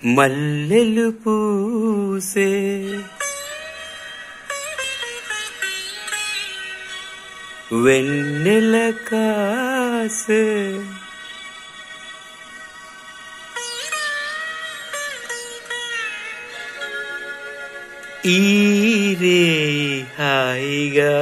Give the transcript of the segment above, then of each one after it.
మల్లెలు పూసే వెన్నెల కాసే ఈరే హాయిగా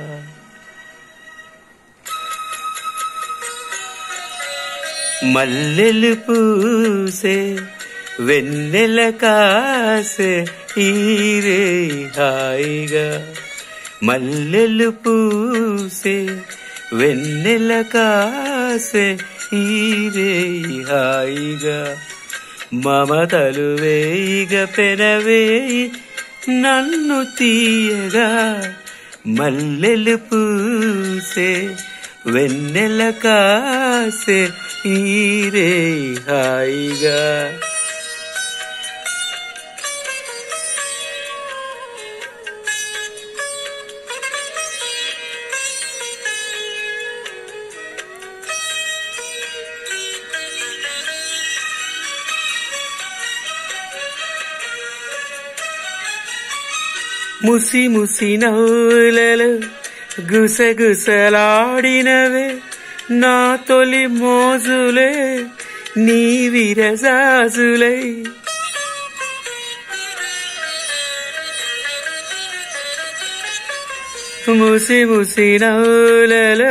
మల్లెలు పూసే వెన్నెల కాసే ఈరే హాయిగా మల్లెలు పూసే వెన్నెల కాసే ఈరే హాయిగా మమతలు వేయిగ పెనవేయి నన్ను తీయగా మల్లెలు పూసే వెన్నెల కాసే ఈరే హాయిగా ముసి ముసి నవ్వులలో గుసగుసలాడినవే నా తొలి మోజులే నీ విరజాజులై ముసి ముసి నవ్వులలో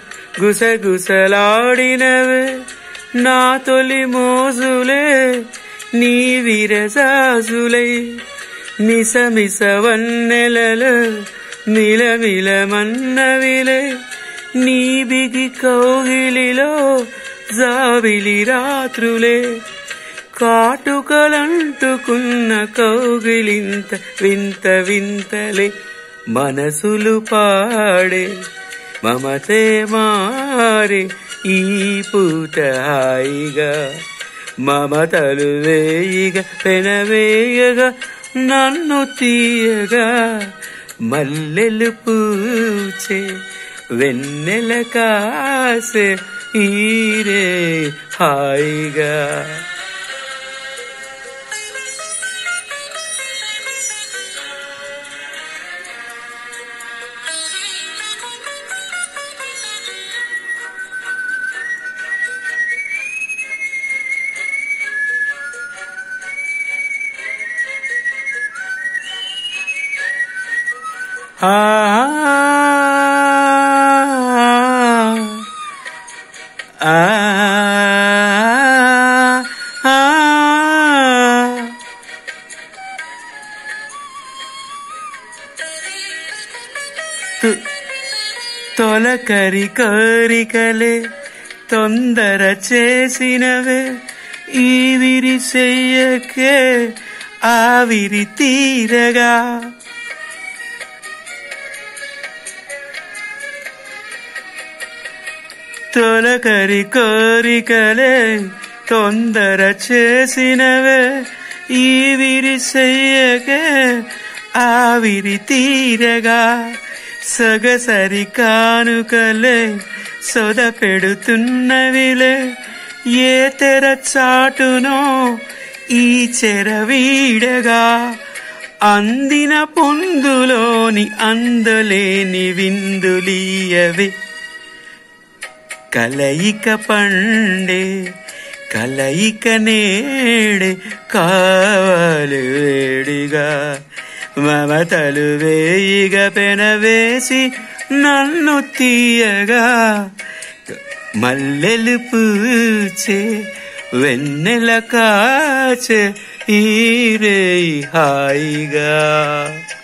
గుసగుసలాడినవే నా తొలి మోజులే నీ విరజాజులై మిస మిస వన్నెలలో మిలమిల మన్నవిలే నీ బిగి కౌగిలిలో జాబిలి రాత్రులే కాటుకలంటుకున్న కౌగిలింత వింత వింతలే మనసులు పాడే మమతే మారే ఈ పూట హాయిగా మమతలు వేయిగా పెనవేయగా నన్ను తీయగా మల్లెలు పూచే వెన్నెల కాసే ఈరే హాయిగా ఆ ఆ తొలకరి కోరికలే తొందర చేసినవే ఈ విరి చెయ్యకే ఆవిరి తీరగా తొలకరి కోరికలే తొందర చేసినవే ఈ విరి చెయ్యకే ఆవిరి తీరగా సొగసరి కానుకలే సొద పెడుతున్నవిలే ఏ తెర చాటునో ఈ చెర వీడగా అందిన పొందులోని అందలేని విందులీయవే కలయిక పండే కలయిక నేడే కావాలి వేడిగా మమతలు వేయిగ పెనవేసి నన్ను తీయగా మల్లెలు పూచే వెన్నెల కాచే ఈరే హాయిగా